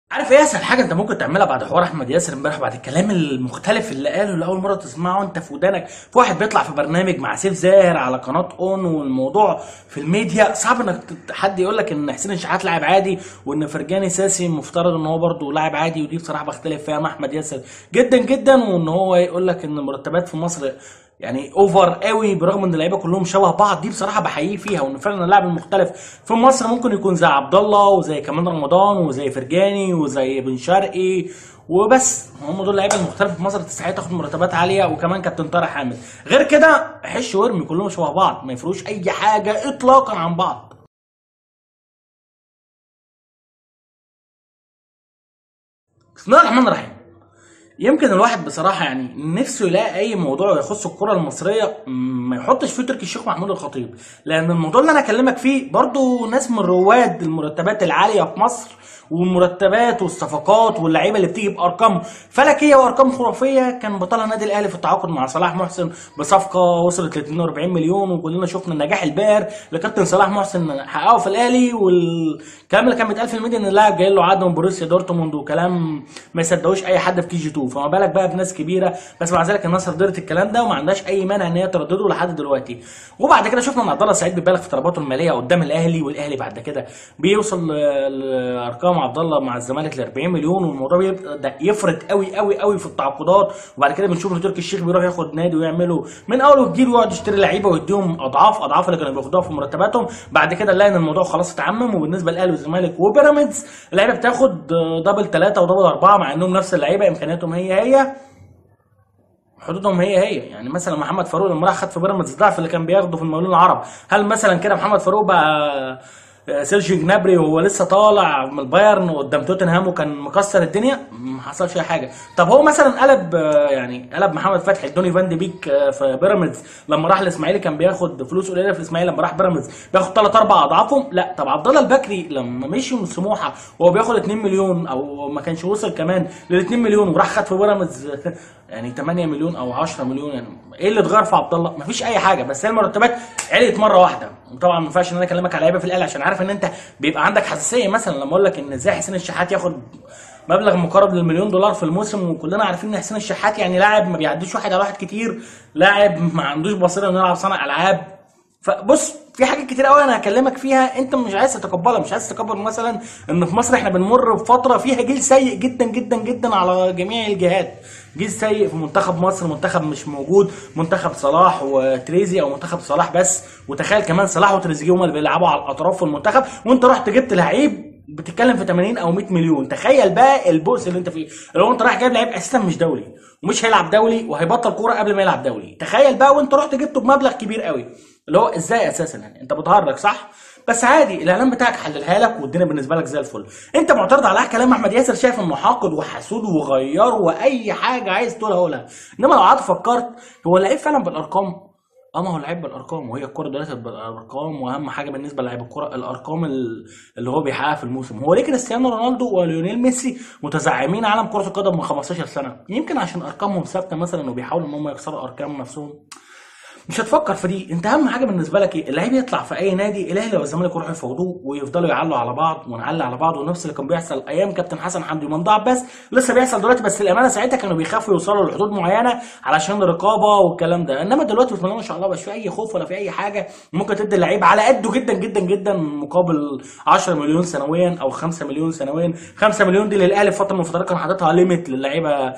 عارف ايه اسهل حاجه انت ممكن تعملها بعد حوار احمد ياسر امبارح بعد الكلام المختلف اللي قاله لاول مره تسمعه انت في ودانك في واحد بيطلع في برنامج مع سيف زاهر على قناه اون والموضوع في الميديا صعب انك ت- حد يقول لك ان حسين الشحات لاعب عادي وان فرجاني ساسي مفترض ان هو برضه لاعب عادي ودي بصراحه بختلف فيها مع احمد ياسر جدا جدا وان هو يقول لك ان المرتبات في مصر يعني اوفر قوي برغم ان اللعيبه كلهم شبه بعض دي بصراحه بحييه فيها وان فعلا اللاعب المختلف في مصر ممكن يكون زي عبد الله وزي كمان رمضان وزي فرجاني وزي بن شرقي وبس هم دول اللعيبه المختلفه في مصر تستحق تاخد مرتبات عاليه وكمان كابتن طارق حامد غير كده حش وارمي كلهم شبه بعض ما يفرقوش اي حاجه اطلاقا عن بعض بسم الله الرحمن الرحيم يمكن الواحد بصراحه يعني نفسه يلاقي اي موضوع يخص الكره المصريه ما يحطش فيه تركي الشيخ محمود الخطيب لان الموضوع اللي انا اكلمك فيه برضو ناس من رواد المرتبات العاليه في مصر والمرتبات والصفقات واللعيبه اللي بتيجي بارقام فلكيه وارقام خرافيه كان بطلها النادي الاهلي في التعاقد مع صلاح محسن بصفقه وصلت ل 42 مليون وكلنا شفنا النجاح الباهر اللي كابتن صلاح محسن حققه في الاهلي والكلام اللي كان بيتقال في الميديا ان اللاعب جاي له عقد من بروسيا دورتموند وكلام ما يصدقوش اي حد في كي جي 2 فما بالك بقى بناس كبيره بس مع ذلك الناس رضيت الكلام ده وما عندهاش اي مانع ان هي تردده لحد دلوقتي وبعد كده شفنا ان عبد الله السعيد بيبالغ في طلباته الماليه قدام الاهلي والاهلي بعد كده بيوصل ل- لارقام عبد الله مع الزمالك ل 40 مليون والموضوع بيبدا يفرط قوي قوي قوي في التعاقدات وبعد كده بنشوف ان تركي الشيخ بيروح ياخد نادي ويعمله من اول وجديد ويقعد يشتري لعيبه ويديهم اضعاف اضعاف اللي كانوا بياخدوها في مرتباتهم بعد كده نلاقي ان الموضوع خلاص اتعمم وبالنسبه للاهلي والزمالك وبيراميدز اللعيبه بتاخد آه، دبل ثلاثه ودبل اربعه مع انهم نفس اللعيبه امكانياتهم هي هي حدودهم هي هي يعني مثلا محمد فاروق لما راح خد في بيراميدز ضعف اللي كان بياخده في المقاولون العرب هل مثلا كده محمد فاروق بقى سيرجيو جنابري وهو لسه طالع من البايرن قدام توتنهام وكان مكسر الدنيا ما حصلش اي حاجه طب هو مثلا قلب آه، يعني قلب محمد فتحي دوني فان دي بيك آه، في بيراميدز لما راح الاسماعيلي كان بياخد فلوس قليله في الاسماعيلي لما راح بيراميدز بياخد ثلاث اربع اضعافهم لا طب عبد الله البكري لما مشي من سموحه وهو بياخد 2 مليون او ما كانش وصل كمان لل 2 مليون وراح خد في بيراميدز يعني 8 مليون او 10 مليون يعني ايه اللي اتغير في عبد الله؟ مفيش اي حاجه بس هي المرتبات عليت مره واحده وطبعا ما ينفعش ان انا اكلمك على لعيبه في الاهلي عشان عارف ان انت بيبقى عندك حساسيه مثلا لما اقول لك ان ازاي حسين الشحات ياخد مبلغ مقارب للمليون دولار في الموسم وكلنا عارفين ان حسين الشحات يعني لاعب ما بيعديش واحد على واحد كتير لاعب ما عندوش بصيره انه يلعب صانع العاب فبص في حاجات كتير قوي انا هكلمك فيها انت مش عايز تتقبلها مش عايز تتقبل مثلا ان في مصر احنا بنمر بفتره فيها جيل سيء جدا جدا جدا على جميع الجهات جيل سيء في منتخب مصر منتخب مش موجود منتخب صلاح وتريزي او منتخب صلاح بس وتخيل كمان صلاح وتريزيجيه هما اللي بيلعبوا على الاطراف في المنتخب وانت رحت جبت لعيب بتتكلم في 80 او 100 مليون تخيل بقى البؤس اللي انت فيه لو انت رايح جايب لعيب اساسا مش دولي ومش هيلعب دولي وهيبطل كوره قبل ما يلعب دولي تخيل بقى وانت رحت جبته بمبلغ كبير قوي اللي هو ازاي اساسا يعني انت بتهرج صح بس عادي الاعلام بتاعك حللها لك والدنيا بالنسبه لك زي الفل انت معترض على كلام احمد ياسر شايف انه حاقد وحسود وغيار واي حاجه عايز تقولها قولها انما لو قعدت فكرت هو اللعيب فعلا بالارقام اه ما هو لعيب بالارقام وهي الكوره دلوقتي بالارقام واهم حاجه بالنسبه للاعب الكوره الارقام ال- اللي هو بيحققها في الموسم هو ليه كريستيانو رونالدو وليونيل ميسي متزعمين عالم كره القدم من 15 سنه يمكن عشان ارقامهم ثابته مثلا وبيحاولوا ان هم يكسروا ارقام نفسهم مش هتفكر في دي انت اهم حاجه بالنسبه لك ايه اللعيب يطلع في اي نادي الاهلي والزمالك يروحوا يفاوضوه ويفضلوا يعلوا على بعض ونعلي على بعض ونفس اللي كان بيحصل ايام كابتن حسن حمدي وممدوح عباس لسه بيحصل دلوقتي بس الامانه ساعتها كانوا بيخافوا يوصلوا لحدود معينه علشان الرقابه والكلام ده انما دلوقتي بسم الله ما شاء الله مش في اي خوف ولا في اي حاجه ممكن تدي اللعيب على قده جدا جدا جدا مقابل 10 مليون سنويا او 5 مليون سنويا 5 مليون دي للاهلي في فتره من الفترات كان حاططها ليميت للعيبه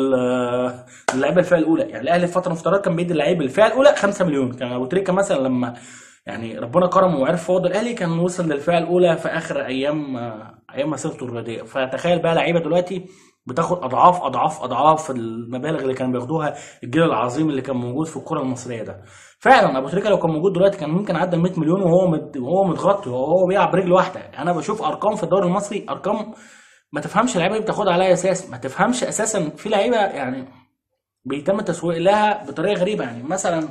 ال- اللعيبه الفئه الاولى يعني الاهلي في فتره من الفترات كان بيدي اللعيب الفئه الاولى 5 مليون كان ابو تريكه مثلا لما يعني ربنا كرمه وعرف فوضى الاهلي كان وصل للفئه الاولى في اخر ايام ايام مسيرته الرياضيه فتخيل بقى لعيبه دلوقتي بتاخد اضعاف اضعاف اضعاف المبالغ اللي كانوا بياخدوها الجيل العظيم اللي كان موجود في الكره المصريه ده فعلا ابو تريكه لو كان موجود دلوقتي كان ممكن عدى ال 100 مليون وهو مد... وهو متغطي وهو بيلعب برجل واحده انا بشوف ارقام في الدوري المصري ارقام ما تفهمش اللعيبه دي بتاخدها على أي اساس ما تفهمش اساسا في لعيبه يعني بيتم التسويق لها بطريقه غريبه يعني مثلا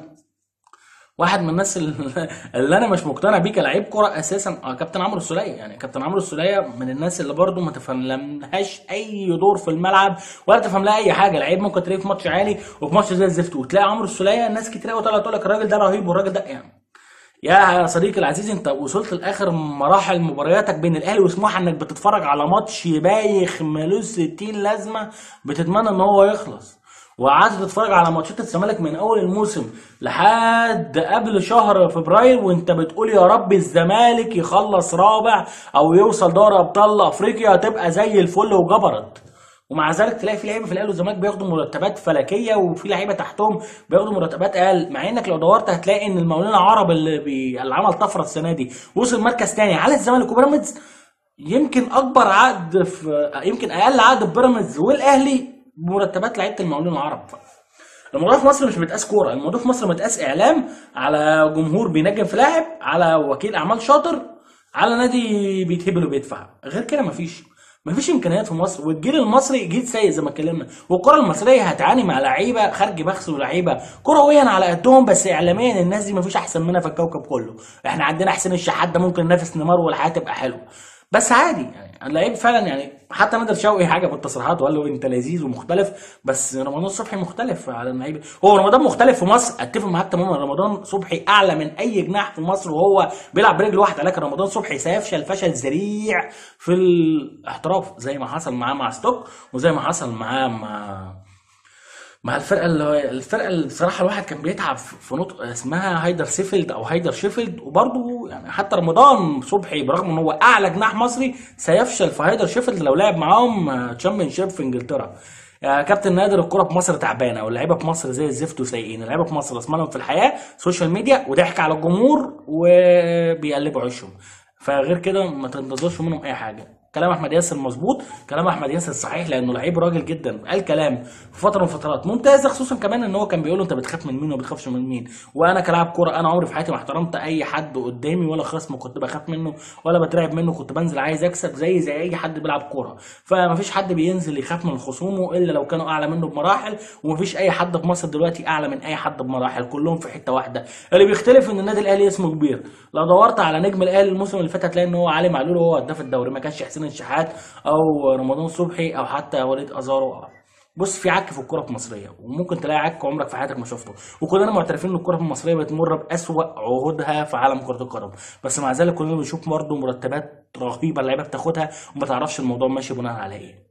واحد من الناس اللي اللي انا مش مقتنع بيه كلاعب كوره اساسا آه، كابتن عمرو السوليه يعني كابتن عمرو السوليه من الناس اللي برضو ما تفهملهاش اي دور في الملعب ولا تفهم لها اي حاجه لعيب ممكن تلاقيه في ماتش عالي وفي ماتش زي الزفت وتلاقي عمرو السوليه ناس كتير قوي طالعه تقول لك الراجل ده رهيب والراجل ده يعني يا صديقي العزيز انت وصلت لاخر مراحل مبارياتك بين الاهلي وسموحه انك بتتفرج على ماتش بايخ ملوش 60 لازمه بتتمنى ان هو يخلص وقعدت تتفرج على ماتشات الزمالك من اول الموسم لحد قبل شهر فبراير وانت بتقول يا رب الزمالك يخلص رابع او يوصل دوري ابطال افريقيا هتبقى زي الفل وجبرت ومع ذلك تلاقي في لعيبه في الاهلي والزمالك بياخدوا مرتبات فلكيه وفي لعيبه تحتهم بياخدوا مرتبات اقل مع انك لو دورت هتلاقي ان المقاولين العرب اللي, بي... اللي عمل طفره السنه دي وصل مركز تاني على الزمالك وبيراميدز يمكن اكبر عقد في يمكن اقل عقد في بيراميدز والاهلي بمرتبات لعيبه المقاولين العرب الموضوع في مصر مش متقاس كوره الموضوع في مصر متقاس اعلام على جمهور بينجم في لاعب على وكيل اعمال شاطر على نادي بيتهبل وبيدفع غير كده مفيش مفيش امكانيات في مصر والجيل المصري جيل سيء زي ما اتكلمنا والكره المصريه هتعاني مع لعيبه خارج بخس ولعيبه كرويا على قدهم بس اعلاميا الناس دي مفيش احسن منها في الكوكب كله احنا عندنا حسين الشحات ده ممكن ينافس نيمار والحياه تبقى حلوه بس عادي يعني اللعيب فعلا يعني حتى نادر شوقي حاجه في التصريحات وقال له انت لذيذ ومختلف بس رمضان صبحي مختلف على اللعيبه هو رمضان مختلف في مصر اتفق معاك تماما رمضان صبحي اعلى من اي جناح في مصر وهو بيلعب برجل واحده لكن رمضان صبحي سيفشل فشل ذريع في الاحتراف زي ما حصل معاه مع ستوك وزي ما حصل معاه مع مع الفرقه اللي الفرقه اللي بصراحه الواحد كان بيتعب في نطق اسمها هايدر سيفيلد او هايدر شيفيلد وبرضه يعني حتى رمضان صبحي برغم ان هو اعلى جناح مصري سيفشل في هايدر شيفيلد لو لعب معاهم تشامبيون شيب في انجلترا يا كابتن نادر الكوره في مصر تعبانه واللعيبه في مصر زي الزفت وسيئين اللعيبه في مصر اسمهم في الحياه سوشيال ميديا وضحك على الجمهور وبيقلبوا عيشهم فغير كده ما تنتظرش منهم اي حاجه كلام احمد ياسر مظبوط كلام احمد ياسر صحيح لانه لعيب راجل جدا قال كلام في فتره من الفترات ممتازه خصوصا كمان ان هو كان بيقول له انت بتخاف من مين وما بتخافش من مين وانا كلاعب كوره انا عمري في حياتي ما احترمت اي حد قدامي ولا خصم كنت بخاف منه ولا بترعب منه كنت بنزل عايز اكسب زي زي اي حد بيلعب كوره فما فيش حد بينزل يخاف من خصومه الا لو كانوا اعلى منه بمراحل وما فيش اي حد في مصر دلوقتي اعلى من اي حد بمراحل كلهم في حته واحده اللي بيختلف ان النادي الاهلي اسمه كبير لو دورت على نجم الاهلي الموسم اللي فات هتلاقي ان هو علي معلول وهو هداف الدوري ما كانش حسين الشحات او رمضان صبحي او حتى وليد ازارو بص في عك في الكره المصريه وممكن تلاقي عك عمرك في حياتك ما شفته وكلنا معترفين ان الكره المصريه بتمر باسوا عهودها في عالم كره القدم بس مع ذلك كلنا بنشوف برضه مرتبات رهيبه اللعيبه بتاخدها وما تعرفش الموضوع ماشي بناء على ايه